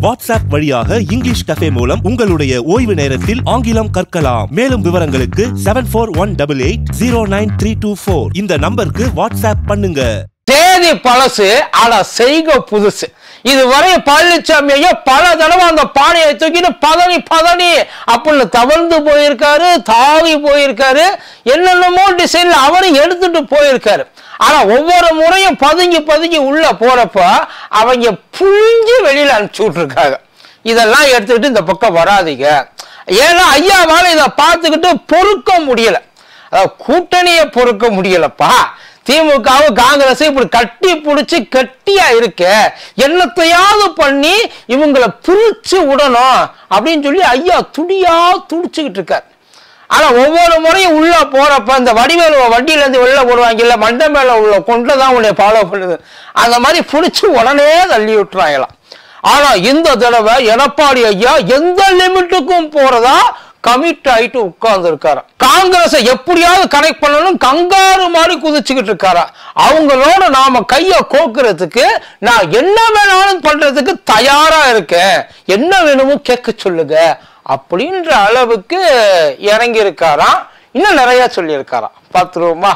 WhatsApp வழியாக English cafe மூலம் உங்களுடைய ஓய்வு நேரத்தில் ஆங்கிலம் கற்கலாம் மேலும் விவரங்களுக்கு seven four one double eight zero nine three two four இந்த நம்பருக்கு வாட்ஸ்அப் பண்ணுங்க தேதி பழசு ஆனா செய்க புதுசு இதுவரை பழனிசாமி ஐயா பல தடவை அந்த பானையை தூக்கிட்டு பதனி பதனி அப்படின்னு தவழ்ந்து போயிருக்காரு தாவி போயிருக்காரு என்னென்னமோ டிசைன்ல அவரும் எடுத்துட்டு போயிருக்காரு ஆனா ஒவ்வொரு முறையும் பதுங்கி பதுங்கி உள்ள போறப்ப அவங்க புழிஞ்சு வெளியில அனுப்பிச்சு விட்டுருக்காங்க இதெல்லாம் எடுத்துக்கிட்டு இந்த பக்கம் வராதீங்க ஏன்னா ஐயாவால இதை பார்த்துக்கிட்டு பொறுக்க முடியல அதாவது கூட்டணியை பொறுக்க முடியலப்பா திமுகவும் காங்கிரஸ் இப்படி கட்டி பிடிச்சி கட்டியா இருக்க என்னத்தையாவது பண்ணி இவங்களை பிரிச்சு விடணும் அப்படின்னு சொல்லி ஐயா துடியா துடிச்சுக்கிட்டு இருக்கார் ஆனா ஒவ்வொரு முறையும் உள்ள போறப்ப இந்த வடிவேலு வண்டியில இருந்து வெளில போடுவாங்க இல்ல மண்டை மேல உள்ள கொண்டு தான் உன்னை ஃபாலோ பண்ணுது அந்த மாதிரி பிடிச்சி உடனே தள்ளி விட்டுறாங்களாம் ஆனா இந்த தடவை எடப்பாடி ஐயா எந்த லிமிட்டுக்கும் போறதா கமிட் ஆயிட்டு உட்கார்ந்து இருக்காரு காங்கிரஸை எப்படியாவது கனெக்ட் பண்ணணும் கங்காரு மாதிரி குதிச்சுக்கிட்டு இருக்காரா அவங்களோட நாம கைய கோக்குறதுக்கு நான் என்ன வேணாலும் பண்றதுக்கு தயாரா இருக்கேன் என்ன வேணுமோ கேட்க சொல்லுங்க அப்படின்ற அளவுக்கு இறங்கி இருக்காராம் இன்னும் நிறைய சொல்லி இருக்காராம் பார்த்துருவோமா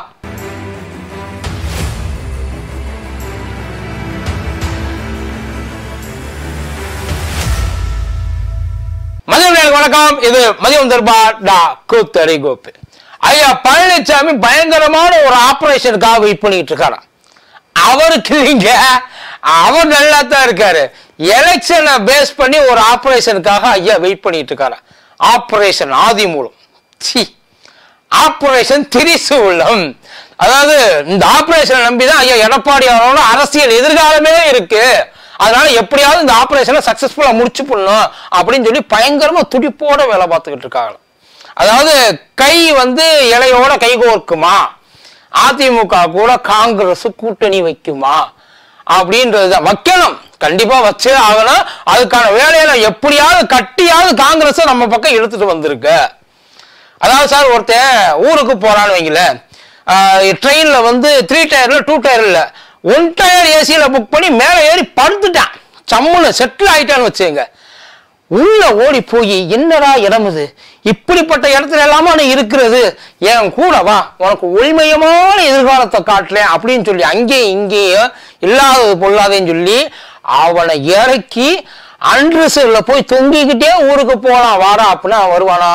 மதியம் நேரம் வணக்கம் இது மதியம் தர்பார் டா கூத்தடி கோப்பு ஐயா பழனிசாமி பயங்கரமான ஒரு ஆபரேஷனுக்காக வெயிட் பண்ணிட்டு இருக்காராம் அவருக்கு இல்லைங்க அவர் நல்லா தான் இருக்காரு எலெக்ஷனை பேஸ் பண்ணி ஒரு ஆபரேஷனுக்காக ஐயா வெயிட் பண்ணிட்டு இருக்காரு ஆபரேஷன் ஆதி மூலம் சி ஆபரேஷன் திரிசூலம் அதாவது இந்த ஆபரேஷனை நம்பி தான் ஐயா எடப்பாடி அவரோட அரசியல் எதிர்காலமே இருக்கு அதனால எப்படியாவது இந்த ஆபரேஷனை சக்சஸ்ஃபுல்லா முடிச்சு பண்ணணும் அப்படின்னு சொல்லி பயங்கரமா துடிப்போட வேலை பார்த்துக்கிட்டு இருக்காங்க அதாவது கை வந்து இலையோட கை கோர்க்குமா அதிமுக கூட காங்கிரஸ் கூட்டணி வைக்குமா அப்படின்றது தான் வைக்கணும் கண்டிப்பா வச்சே ஆகணும் அதுக்கான வேலையில எப்படியாவது கட்டியாவது காங்கிரஸ் நம்ம பக்கம் இழுத்துட்டு வந்திருக்கு அதாவது சார் ஒருத்தன் ஊருக்கு போறான்னு வைங்களேன் ட்ரெயின்ல வந்து த்ரீ டயர்ல டூ டயர்ல ஒன் டயர் ஏசியில புக் பண்ணி மேலே ஏறி படுத்துட்டான் சம்முன்னு செட்டில் ஆயிட்டான்னு வச்சுங்க உள்ள ஓடி போய் என்னடா இடம் இது இப்படிப்பட்ட இடத்துல எல்லாமா நீ இருக்கிறது என் கூட வா உனக்கு ஒளிமயமான எதிர்காலத்தை காட்டுறேன் அப்படின்னு சொல்லி அங்கேயும் இங்கேயும் இல்லாதது பொல்லாதேன்னு சொல்லி அவனை இறக்கி அன்ரிசர்வ்ல போய் தொங்கிக்கிட்டே ஊருக்கு போலாம் வாடா அப்படின்னா அவன் வருவானா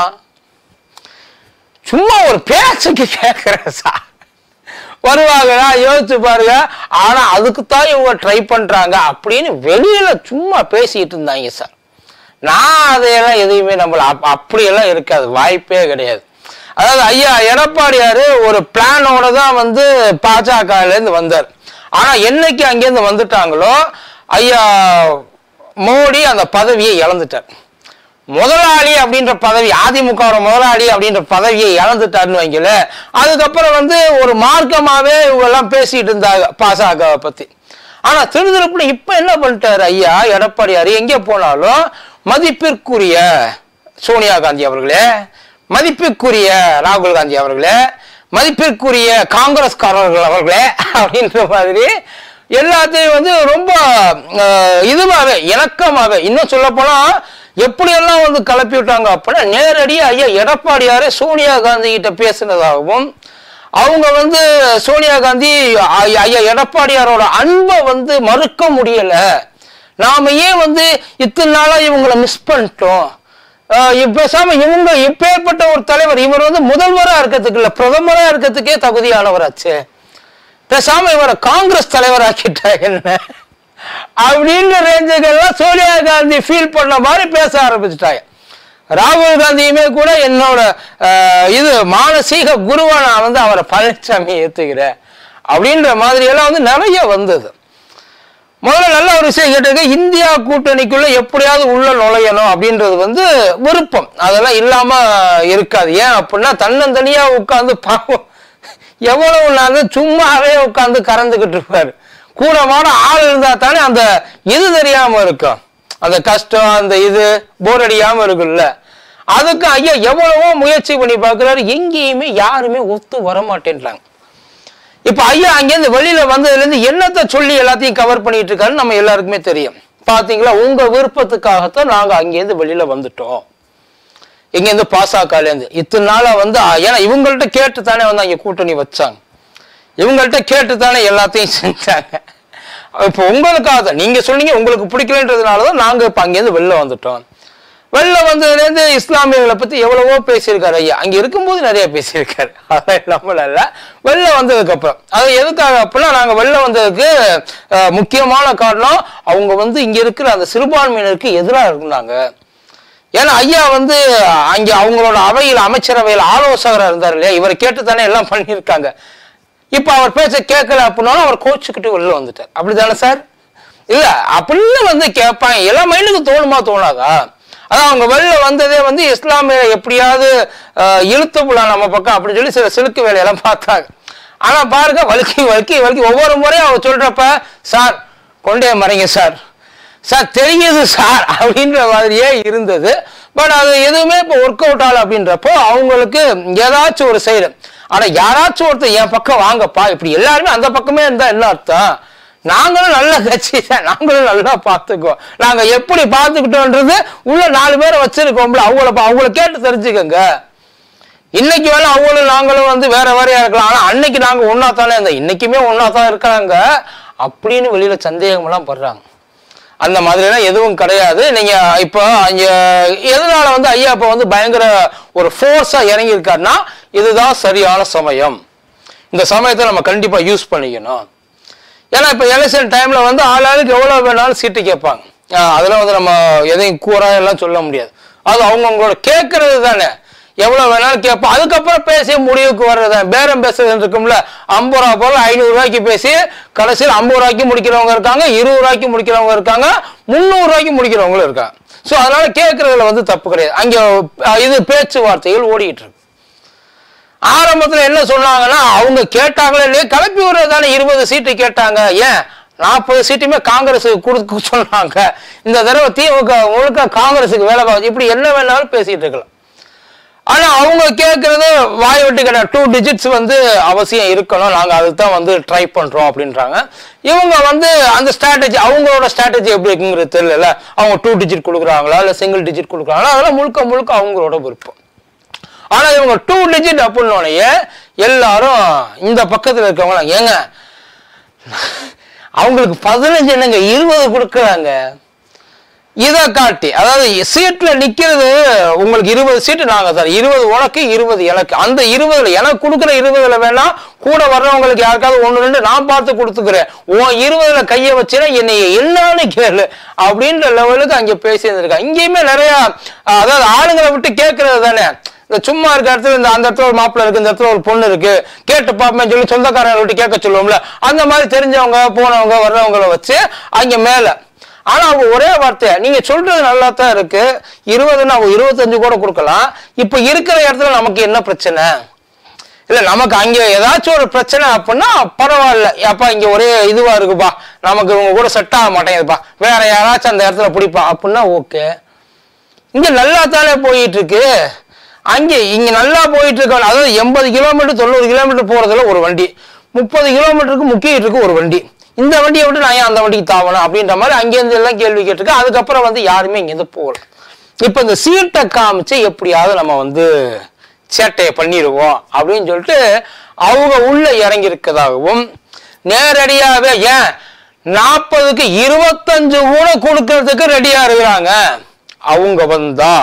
சும்மா ஒரு பேச்சுக்கு கேட்கிறேன் சார் வருவாங்களா யோசிச்சு பாருங்க ஆனா அதுக்கு தான் இவங்க ட்ரை பண்றாங்க அப்படின்னு வெளியில சும்மா பேசிட்டு இருந்தாங்க சார் நான் அதையெல்லாம் எதையுமே நம்மள அப்- அப்படியெல்லாம் இருக்காது வாய்ப்பே கிடையாது அதாவது ஐயா எடப்பாடியாரு ஒரு பிளானோட தான் வந்து பாஜகல இருந்து வந்தார் ஆனா என்னைக்கு அங்கேருந்து வந்துட்டாங்களோ ஐயா மோடி அந்த பதவியை இழந்துட்டார் முதலாளி அப்படின்ற பதவி அதிமுகவோட முதலாளி அப்படின்ற பதவியை இழந்துட்டாருன்னு வைங்கல அதுக்கப்புறம் வந்து ஒரு மார்க்கமாவே இவங்க எல்லாம் பேசிட்டு இருந்தாங்க பாசகவை பத்தி ஆனா திருதிருப்புல இப்ப என்ன பண்ணிட்டாரு ஐயா எடப்பாடியார் எங்க போனாலும் மதிப்பிற்குரிய சோனியா காந்தி அவர்களே மதிப்பிற்குரிய ராகுல் காந்தி அவர்களே மதிப்பிற்குரிய காங்கிரஸ்காரர்கள் அவர்களே அப்படின்ற மாதிரி எல்லாத்தையும் வந்து ரொம்ப அஹ், இதுவாகவே இணக்கமாக இன்னும் சொல்ல போனா எப்படியெல்லாம் வந்து கிளப்பி விட்டாங்க அப்படின்னா நேரடியாக ஐயா எடப்பாடியாரே சோனியா காந்தி கிட்ட பேசினதாகவும் அவங்க வந்து சோனியா காந்தி ஐ- ஐயா எடப்பாடியாரோட அன்பை வந்து மறுக்க முடியல நாம ஏன் வந்து இத்தனை நாளா இவங்களை மிஸ் பண்ணிட்டோம் ஆஹ் இப்ப பேசாம இவங்க இப்பேற்பட்ட ஒரு தலைவர் இவர் வந்து முதல்வரா இருக்கிறதுக்கு இல்ல பிரதமரா இருக்கிறதுக்கே தகுதியானவராச்சு பேசாம இவரை காங்கிரஸ் தலைவராக்கிட்டா என்ன அப்படின்ற ரேஞ்சுக்கெல்லாம் சோனியா காந்தி ஃபீல் பண்ண மாதிரி பேச ஆரம்பிச்சுட்டாங்க ராகுல் காந்தியுமே கூட என்னோட ஆஹ், இது மானசீக குருவா நான் வந்து அவரை பழனிசாமி ஏத்துக்கிறேன் அப்படின்ற மாதிரி எல்லாம் வந்து நிறைய வந்தது முதல்ல நல்ல ஒரு விஷயம் கேட்டிருக்க இந்தியா கூட்டணிக்குள்ள எப்படியாவது உள்ள நுழையணும் அப்படின்றது வந்து விருப்பம் அதெல்லாம் இல்லாம இருக்காது ஏன் அப்படின்னா தன்னந்தனியா உட்கார்ந்து பாவம் எவ்வளவு நாங்க சும்மாவே உட்கார்ந்து கறந்துகிட்டு இருப்பாரு கூடமான ஆள் இருந்தா தானே அந்த இது தெரியாம இருக்கும் அந்த கஷ்டம் அந்த இது போர் அடியாம இருக்குல்ல அதுக்கு ஐயா எவ்வளவோ முயற்சி பண்ணி பார்க்கிறாரு எங்கேயுமே யாருமே ஒத்து வர மாட்டேன்றாங்க இப்ப ஐயா அங்கேருந்து வெளியில வந்ததுல இருந்து என்னத்தை சொல்லி எல்லாத்தையும் கவர் பண்ணிட்டு இருக்காருன்னு நம்ம எல்லாருக்குமே தெரியும் பாத்தீங்களா உங்க விருப்பத்துக்காகத்தான் நாங்க அங்கேருந்து வெளியில வந்துட்டோம் இங்கேருந்து பாசகலேருந்து இத்தனை நாளா வந்து ஆ, ஏன்னா இவங்கள்ட்ட கேட்டு தானே வந்து அங்க கூட்டணி வச்சாங்க இவங்கள்ட்ட கேட்டு தானே எல்லாத்தையும் செஞ்சாங்க இப்போ உங்களுக்காக தான் நீங்க சொன்னீங்க உங்களுக்கு பிடிக்கலன்றதுனால தான் நாங்க இப்ப அங்கேருந்து வெளில வந்துட்டோம் வெளில வந்ததுலேருந்து இஸ்லாமியர்களை பத்தி எவ்வளவோ பேசியிருக்காரு ஐயா அங்க இருக்கும்போது நிறைய பேசியிருக்காரு அதெல்லாம் இல்லாமல் இல்ல வெளில வந்ததுக்கு அப்புறம் அது எதுக்காக அப்படின்னா நாங்க வெளில வந்ததுக்கு அஹ், முக்கியமான காரணம் அவங்க வந்து இங்க இருக்கிற அந்த சிறுபான்மையினருக்கு எதிராக இருந்தாங்க ஏன்னா ஐயா வந்து அங்க அவங்களோட அவையில் அமைச்சரவையில் ஆலோசகராக இருந்தார் இல்லையா இவரை கேட்டு தானே எல்லாம் பண்ணியிருக்காங்க இப்ப அவர் பேச்ச கேட்கல அப்படின்னாலும் அவர் கோச்சுக்கிட்டு வெளில வந்துட்டார் அப்படிதானே சார் இல்ல அப்படின்னு வந்து கேட்பாங்க எல்லா மைண்டுக்கு தோணுமா தோணாதா அதான் அவங்க வெளில வந்ததே வந்து இஸ்லாமிய எப்படியாவது அஹ், இழுத்து போலாம் நம்ம பக்கம் அப்படின்னு சொல்லி சில சிலுக்கு வேலையெல்லாம் பார்த்தாங்க ஆனா பாருங்க வழுக்கி வழுக்கி வழுக்கி ஒவ்வொரு முறையும் அவர் சொல்றப்ப சார் கொண்டே மறைங்க சார் சார் தெரியுது சார் அப்படின்ற மாதிரியே இருந்தது பட் அது எதுவுமே இப்போ ஒர்க் அவுட் ஆகல அப்படின்றப்போ அவங்களுக்கு ஏதாச்சும் ஒரு சைடு ஆனா யாராச்சும் ஒருத்தர் என் பக்கம் வாங்கப்பா இப்படி எல்லாருமே அந்த பக்கமே இருந்தா என்ன அர்த்தம் நாங்களும் நல்ல கட்சி தான் நாங்களும் நல்லா பார்த்துக்குவோம் நாங்க எப்படி பார்த்துக்கிட்டோன்றது உள்ள நாலு பேரை வச்சிருக்கோம்ல அவங்கள பா- அவங்கள கேட்டு தெரிஞ்சுக்கோங்க இன்னைக்கு வேணா அவங்களும் நாங்களும் வந்து வேற வேறையா இருக்கலாம் ஆனா அன்னைக்கு நாங்க ஒன்னா தானே இருந்தோம் இன்னைக்குமே ஒன்னா தான் இருக்கிறாங்க அப்படின்னு வெளியில சந்தேகம் எல்லாம் படுறாங்க அந்த மாதிரிலாம் எதுவும் கிடையாது நீங்க இப்போ அங்க எதனால வந்து ஐயா இப்ப வந்து பயங்கர ஒரு ஃபோர்ஸா இறங்கி இருக்காருன்னா இதுதான் சரியான சமயம் இந்த சமயத்தை நம்ம கண்டிப்பா யூஸ் பண்ணிக்கணும் ஏன்னா இப்போ எலெக்ஷன் டைம்ல வந்து ஆளாளுக்கு எவ்வளோ வேணாலும் சீட்டு கேட்பாங்க ஆஹ் அதெல்லாம் வந்து நம்ம எதையும் கூறா எல்லாம் சொல்ல முடியாது அது அவங்கவுங்களோட கேட்கறது தானே எவ்வளோ வேணாலும் கேட்போம் அதுக்கப்புறம் பேசி முடிவுக்கு வர்றது பேரம் பேசுறது இருக்கும்ல ஐம்பது ரூபா போல ஐநூறு ரூபாய்க்கு பேசி கடைசியில் ஐம்பது ரூபாய்க்கு முடிக்கிறவங்க இருக்காங்க இருபது ரூபாய்க்கு முடிக்கிறவங்க இருக்காங்க முந்நூறு ரூபாய்க்கு முடிக்கிறவங்களும் இருக்காங்க ஸோ அதனால கேட்கறதுல வந்து தப்பு கிடையாது அங்கே அஹ், இது பேச்சுவார்த்தைகள் ஓடிட்டு இருக்கு ஆரம்பத்துல என்ன சொன்னாங்கன்னா அவங்க கேட்டாங்களே இல்லையே கிளப்பி விடுறது தானே இருபது சீட்டு கேட்டாங்க ஏன் நாற்பது சீட்டுமே காங்கிரஸுக்கு கொடுக்க சொன்னாங்க இந்த தடவை திமுக முழுக்க காங்கிரஸுக்கு வேலை பார்த்து இப்படி என்ன வேணாலும் பேசிட்டு இருக்கலாம் ஆனா அவங்க கேட்கறது வாய் விட்டு கேட்ட டூ டிஜிட்ஸ் வந்து அவசியம் இருக்கணும் நாங்க அதுக்கு தான் வந்து ட்ரை பண்றோம் அப்படின்றாங்க இவங்க வந்து அந்த ஸ்ட்ராட்டஜி அவங்களோட ஸ்ட்ராட்டஜி எப்படி இருக்குங்கிறது தெரியல அவங்க டூ டிஜிட் கொடுக்குறாங்களா இல்ல சிங்கிள் டிஜிட் கொடுக்குறாங்களா அதெல்லாம் முழுக்க முழுக்க அவங்களோட விருப்பம் ஆனா இவங்க டூ டிஜிட் அப்படின்னோடனே எல்லாரும் இந்த பக்கத்துல இருக்கவங்க ஏங்க அவங்களுக்கு பதினஞ்சு என்னங்க இருபது கொடுக்குறாங்க இதை காட்டி அதாவது சீட்ல நிக்கிறது உங்களுக்கு இருபது சீட்டு நாங்க தரோம் இருபது உனக்கு இருபது எனக்கு அந்த இருபதுல எனக்கு கொடுக்குற இருபதுல வேணா கூட வர்றவங்களுக்கு யாருக்காவது ஒண்ணு ரெண்டு நான் பார்த்து கொடுத்துக்கிறேன் உன் இருபதுல கைய வச்சுனா என்னை என்னன்னு கேளு அப்படின்ற லெவலுக்கு அங்க பேசி இருந்திருக்காங்க இங்கேயுமே நிறைய அஹ், அதாவது ஆளுங்களை விட்டு கேட்கறது தானே இந்த சும்மா இருக்க இடத்துல இந்த அந்த இடத்துல ஒரு மாப்பிள்ளை இருக்கு இந்த இடத்துல ஒரு பொண்ணு இருக்கு கேட்டு பார்ப்பேன் சொல்லி சொந்தக்காரங்களை விட்டு கேட்க சொல்லுவோம்ல அந்த மாதிரி தெரிஞ்சவங்க போனவங்க வர்றவங்கள வச்சு அங்க மேல ஆனா அவங்க ஒரே வார்த்தை நீங்க சொல்றது நல்லா தான் இருக்கு இருபதுன்னா அவங்க இருபத்தஞ்சு கூட கொடுக்கலாம் இப்ப இருக்கிற இடத்துல நமக்கு என்ன பிரச்சனை இல்ல நமக்கு அங்க ஏதாச்சும் ஒரு பிரச்சனை அப்படின்னா பரவாயில்ல அப்பா இங்க ஒரே இதுவா இருக்குப்பா நமக்கு இவங்க கூட செட் ஆக மாட்டேங்குதுப்பா வேற யாராச்சும் அந்த இடத்துல பிடிப்பா அப்படின்னா ஓகே இங்க நல்லா தானே போயிட்டு இருக்கு அங்கே இங்க நல்லா போயிட்டு இருக்க அதாவது எண்பது கிலோமீட்டர் தொண்ணூறு கிலோமீட்டர் போறதுல ஒரு வண்டி முப்பது கிலோமீட்டருக்கு முக்கியத்துக்கு ஒரு வண்டி இந்த வண்டியை விட்டு நான் ஏன் அந்த வண்டிக்கு தாவணும் அப்படின்ற மாதிரி அங்கேருந்து எல்லாம் கேள்வி கேட்டிருக்கேன் அதுக்கப்புறம் வந்து யாருமே இங்கேருந்து போகல இப்போ இந்த சீட்டை காமிச்சு எப்படியாவது நம்ம வந்து சேட்டையை பண்ணிடுவோம் அப்படின்னு சொல்லிட்டு அவங்க உள்ள இறங்கி இருக்கதாகவும் நேரடியாவே ஏன் நாற்பதுக்கு இருபத்தஞ்சு கூட கொடுக்கறதுக்கு ரெடியா இருக்கிறாங்க அவங்க வந்தா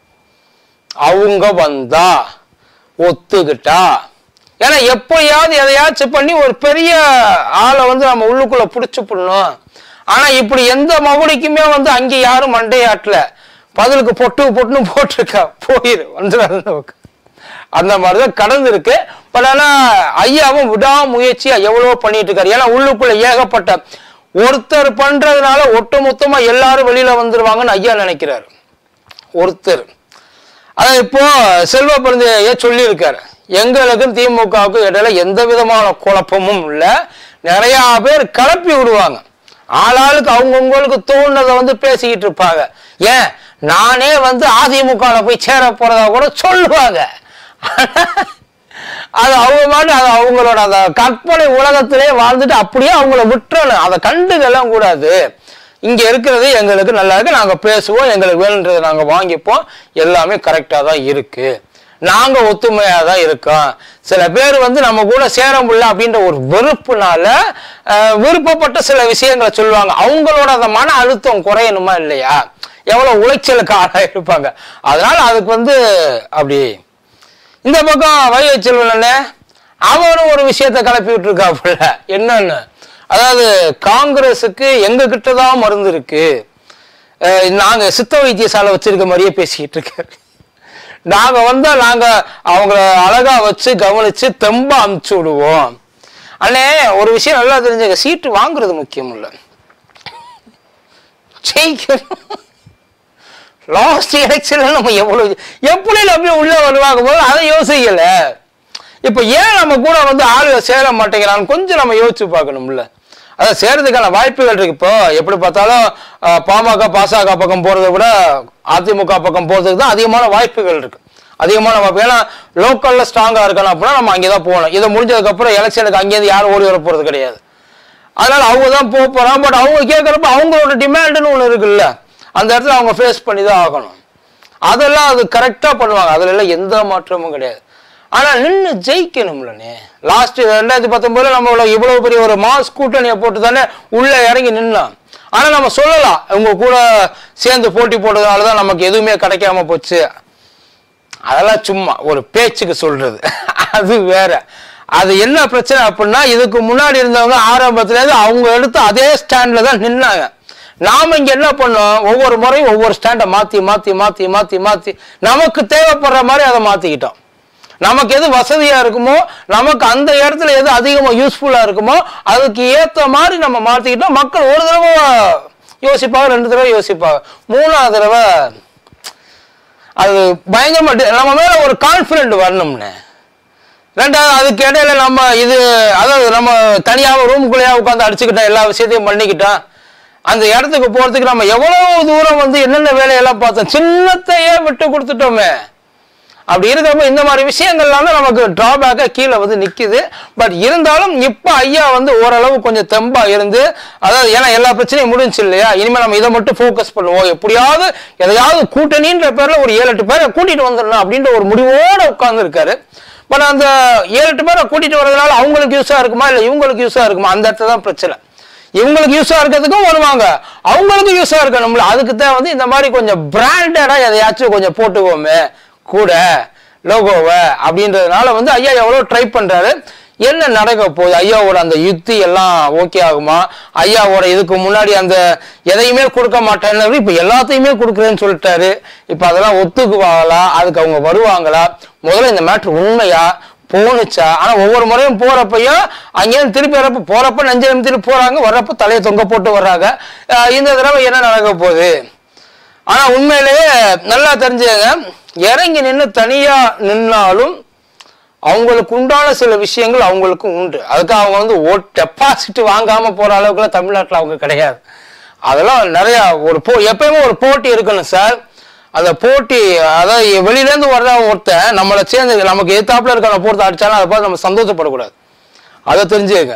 அவங்க வந்தா ஒத்துக்கிட்டா ஏன்னா எப்படியாவது எதையாச்சும் பண்ணி ஒரு பெரிய ஆளை வந்து நம்ம உள்ளுக்குள்ள புடிச்சு போடணும் ஆனா இப்படி எந்த மகுடிக்குமே வந்து அங்க யாரும் மண்டையாட்டல பதிலுக்கு பொட்டு பொட்டுன்னு போட்டிருக்கா போயிரு வந்துடாது நமக்கு அந்த மாதிரிதான் கடந்து இருக்கு பட் ஆனா ஐயாவும் விடாமுயற்சியா எவ்வளவோ பண்ணிட்டு இருக்காரு ஏன்னா உள்ளுக்குள்ள ஏகப்பட்ட ஒருத்தர் பண்றதுனால ஒட்டுமொத்தமா எல்லாரும் வெளியில வந்துருவாங்கன்னு ஐயா நினைக்கிறாரு ஒருத்தர் அதான் இப்போ செல்வ பிறந்தையே சொல்லியிருக்காரு எங்களுக்கும் திமுகவுக்கும் இடையில எந்த விதமான குழப்பமும் இல்லை நிறைய பேர் கிளப்பி விடுவாங்க ஆளாளுக்கு அவங்கவுங்களுக்கு தோணுனதை வந்து பேசிக்கிட்டு இருப்பாங்க ஏன் நானே வந்து அதிமுகல போய் சேர போறதா கூட சொல்லுவாங்க அது அவங்க பாட்டு அது அவங்களோட அந்த கற்பனை உலகத்திலே வாழ்ந்துட்டு அப்படியே அவங்கள விட்டுறணும் அதை கண்டுக்கெல்லாம் கூடாது இங்க இருக்கிறது எங்களுக்கு நல்லா இருக்கு நாங்க பேசுவோம் எங்களுக்கு வேணுன்றதை நாங்க வாங்கிப்போம் எல்லாமே கரெக்டா தான் இருக்கு நாங்க ஒத்துமையா தான் இருக்கோம் சில பேர் வந்து நம்ம கூட சேர முடியல அப்படின்ற ஒரு வெறுப்புனால அஹ், விருப்பப்பட்ட சில விஷயங்களை சொல்லுவாங்க அவங்களோட அந்த மன அழுத்தம் குறையணுமா இல்லையா எவ்வளவு உளைச்சலுக்கு ஆளாக இருப்பாங்க அதனால அதுக்கு வந்து அப்படி இந்த பக்கம் வைகை செல்வனே அவரும் ஒரு விஷயத்தை கிளப்பி விட்டுருக்காப்புல என்னன்னு அதாவது காங்கிரஸுக்கு எங்க கிட்ட தான் மருந்து இருக்கு அஹ் நாங்க சித்த வைத்தியசாலை வச்சிருக்க மாதிரியே பேசிக்கிட்டு இருக்காரு நாங்க வந்தா நாங்க அவங்கள அழகா வச்சு கவனிச்சு தெம்பா அமுச்சு விடுவோம் அண்ணே ஒரு விஷயம் நல்லா தெரிஞ்சுக்க சீட்டு வாங்குறது முக்கியம் இல்ல ஜெயிக்கணும் லாஸ்ட் எலெக்ஷன்ல நம்ம எவ்வளவு எப்படி அப்படியே உள்ள வருவாங்க போது அதை யோசிக்கல இப்ப ஏன் நம்ம கூட வந்து ஆளுக சேர மாட்டேங்கிறான்னு கொஞ்சம் நம்ம யோசிச்சு பார்க்கணும்ல அதான் சேரதுக்கான வாய்ப்புகள் இருக்கு இப்போ எப்படி பார்த்தாலும் அஹ், பாமக பாசக பக்கம் போறதை விட அதிமுக பக்கம் போறதுக்கு தான் அதிகமான வாய்ப்புகள் இருக்கு அதிகமான வாய்ப்பு ஏன்னா லோக்கல்ல ஸ்ட்ராங்கா இருக்கணும் அப்படின்னா நம்ம அங்கே தான் போகணும் இதை முடிஞ்சதுக்கு அப்புறம் எலெக்ஷனுக்கு அங்கேயிருந்து யாரும் ஓடி வர போறது கிடையாது அதனால அவங்க தான் போக போறாங்க பட் அவங்க கேட்கறப்ப அவங்களோட டிமாண்டுன்னு ஒன்று இருக்குல்ல அந்த இடத்துல அவங்க ஃபேஸ் பண்ணி தான் ஆகணும் அதெல்லாம் அது கரெக்டாக பண்ணுவாங்க அதுல எல்லாம் எந்த மாற்றமும் கிடையாது ஆனா நின்று ஜெயிக்கணும்லண்ணே லாஸ்ட் ரெண்டாயிரத்தி பத்தொன்பதுல நம்ம இவ்வளவு இவ்வளவு பெரிய ஒரு மாஸ் கூட்டணியை போட்டு தானே உள்ள இறங்கி நின்னோம் ஆனா நம்ம சொல்லலாம் உங்க கூட சேர்ந்து போட்டி போட்டதுனால தான் நமக்கு எதுவுமே கிடைக்காம போச்சு அதெல்லாம் சும்மா ஒரு பேச்சுக்கு சொல்றது அது வேற அது என்ன பிரச்சனை அப்படின்னா இதுக்கு முன்னாடி இருந்தவங்க ஆரம்பத்துல இருந்து அவங்க எடுத்து அதே ஸ்டாண்ட்ல தான் நின்னாங்க நாம இங்க என்ன பண்ணோம் ஒவ்வொரு முறையும் ஒவ்வொரு ஸ்டாண்டை மாத்தி மாத்தி மாத்தி மாத்தி மாத்தி நமக்கு தேவைப்படுற மாதிரி அதை மாத்திக்கிட்டோம் நமக்கு எது வசதியா இருக்குமோ நமக்கு அந்த இடத்துல எது அதிகமா யூஸ்ஃபுல்லா இருக்குமோ அதுக்கு ஏத்த மாதிரி நம்ம மாத்திக்கிட்டோம் மக்கள் ஒரு தடவை யோசிப்பாங்க ரெண்டு தடவை யோசிப்பாங்க மூணாவது தடவை அது பயங்கரமா டி- நம்ம மேல ஒரு கான்பிடென்ட் வரணும்னு ரெண்டாவது அதுக்கு இடையில நம்ம இது அதாவது நம்ம தனியாக ரூமுக்குள்ளேயே உட்காந்து அடிச்சுக்கிட்டோம் எல்லா விஷயத்தையும் பண்ணிக்கிட்டோம் அந்த இடத்துக்கு போறதுக்கு நம்ம எவ்வளவு தூரம் வந்து என்னென்ன வேலையெல்லாம் பார்த்தோம் சின்னத்தையே விட்டு கொடுத்துட்டோமே அப்படி இருக்கிறப்ப இந்த மாதிரி விஷயங்கள்லாம் தான் நமக்கு டிராபேக்கா கீழே வந்து நிக்குது பட் இருந்தாலும் இப்ப ஐயா வந்து ஓரளவு கொஞ்சம் தெம்பா இருந்து அதாவது ஏன்னா எல்லா பிரச்சனையும் முடிஞ்சு இல்லையா இனிமே நம்ம இதை மட்டும் ஃபோக்கஸ் பண்ணுவோம் எப்படியாவது எதையாவது கூட்டணின்ற பேர்ல ஒரு ஏழு எட்டு பேரை கூட்டிட்டு வந்துடணும் அப்படின்ற ஒரு முடிவோட உட்கார்ந்து இருக்காரு பட் அந்த ஏழு எட்டு பேரை கூட்டிட்டு வரதுனால அவங்களுக்கு யூஸா இருக்குமா இல்ல இவங்களுக்கு யூஸா இருக்குமா அந்த இடத்துல தான் பிரச்சனை இவங்களுக்கு யூஸா இருக்கிறதுக்கும் வருவாங்க அவங்களுக்கு யூஸா இருக்கணும்ல அதுக்கு தான் வந்து இந்த மாதிரி கொஞ்சம் பிராண்டடா எதையாச்சும் கொஞ்சம் போட்டுக்கோமே கூட லோகோவை அப்படின்றதுனால வந்து ஐயா எவ்வளவு ட்ரை பண்றாரு என்ன நடக்க போகுது ஐயாவோட அந்த யுக்தி எல்லாம் ஓகே ஆகுமா ஐயாவோட இதுக்கு முன்னாடி அந்த எதையுமே கொடுக்க மாட்டேன்னு இப்ப எல்லாத்தையுமே கொடுக்குறேன்னு சொல்லிட்டாரு இப்ப அதெல்லாம் ஒத்துக்குவாங்களா அதுக்கு அவங்க வருவாங்களா முதல்ல இந்த மேட்ரு உண்மையா போணுச்சா ஆனா ஒவ்வொரு முறையும் போறப்பையும் அங்கேயும் திருப்பி வரப்ப போறப்ப நெஞ்சம் திருப்பி போறாங்க வர்றப்ப தலையை தொங்க போட்டு வர்றாங்க அஹ் இந்த தடவை என்ன நடக்க போகுது ஆனா உண்மையிலேயே நல்லா தெரிஞ்சுங்க இறங்கி நின்று தனியா நின்னாலும் அவங்களுக்கு உண்டான சில விஷயங்கள் அவங்களுக்கு உண்டு அதுக்கு அவங்க வந்து ஓட் டெபாசிட் வாங்காம போற அளவுக்குலாம் தமிழ்நாட்டுல அவங்க கிடையாது அதெல்லாம் நிறைய ஒரு போ எப்பயுமே ஒரு போட்டி இருக்கணும் சார் அந்த போட்டி அதாவது வெளியில இருந்து வர்ற ஒருத்தன் நம்மளை சேர்ந்து நமக்கு எதிர்த்தாப்புல இருக்க பொறுத்த அடிச்சாலும் அதை பார்த்து நம்ம சந்தோஷப்படக்கூடாது அதை தெரிஞ்சுக்க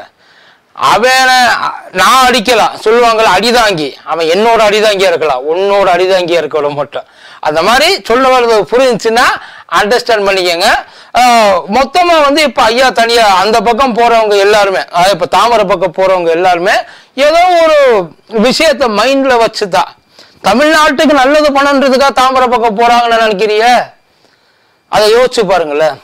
அவனை நான் அடிக்கலாம் சொல்லுவாங்கல்ல அடிதாங்கி அவன் என்னோட அடிதாங்கியா இருக்கலாம் உன்னோட அடிதாங்கியா இருக்க மாட்டோம் அந்த மாதிரி சொல்ல வர்றது புரிஞ்சுச்சுன்னா அண்டர்ஸ்டாண்ட் பண்ணிக்கங்க ஆஹ் மொத்தமா வந்து இப்ப ஐயா தனியா அந்த பக்கம் போறவங்க எல்லாருமே அதாவது இப்ப தாமரை பக்கம் போறவங்க எல்லாருமே ஏதோ ஒரு விஷயத்த மைண்ட்ல வச்சுதான் தமிழ்நாட்டுக்கு நல்லது பண்ணன்றதுக்காக தாமரை பக்கம் போறாங்கன்னு நினைக்கிறிய அதை யோசிச்சு பாருங்களேன்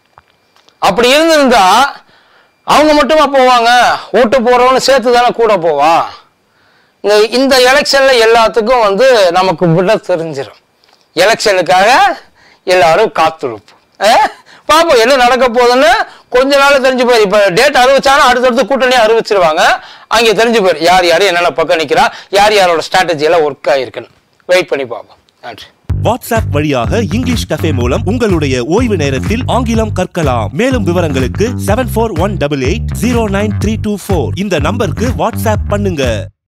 அப்படி இருந்திருந்தா அவங்க மட்டுமா போவாங்க ஓட்டு போறவன்னு சேர்த்து தானே கூட போவான் இந்த இந்த எலெக்ஷன்ல எல்லாத்துக்கும் வந்து நமக்கு விட தெரிஞ்சிடும் எலெக்ஷனுக்காக எல்லாரும் காத்திருப்போம் அஹ்? பாப்போம் என்ன நடக்க போகுதுன்னு கொஞ்ச நாள் தெரிஞ்சு போயிரு இப்ப டேட் அறிவிச்சாலும் அடுத்தடுத்து கூட்டணி அறிவிச்சிருவாங்க அங்கே தெரிஞ்சு போயிரு யார் யார் என்னென்ன பக்கம் நிக்கிறா யார் யாரோட ஸ்ட்ராட்டஜி எல்லாம் ஒர்க் ஆயிருக்குன்னு வெயிட் பண்ணி பார்ப்போம் நன்றி வாட்ஸ்அப் வழியாக இங்கிலீஷ் கஃபே மூலம் உங்களுடைய ஓய்வு நேரத்தில் ஆங்கிலம் கற்கலாம் மேலும் விவரங்களுக்கு seven four one double eight zero nine three two four இந்த நம்பருக்கு வாட்ஸ்அப் பண்ணுங்க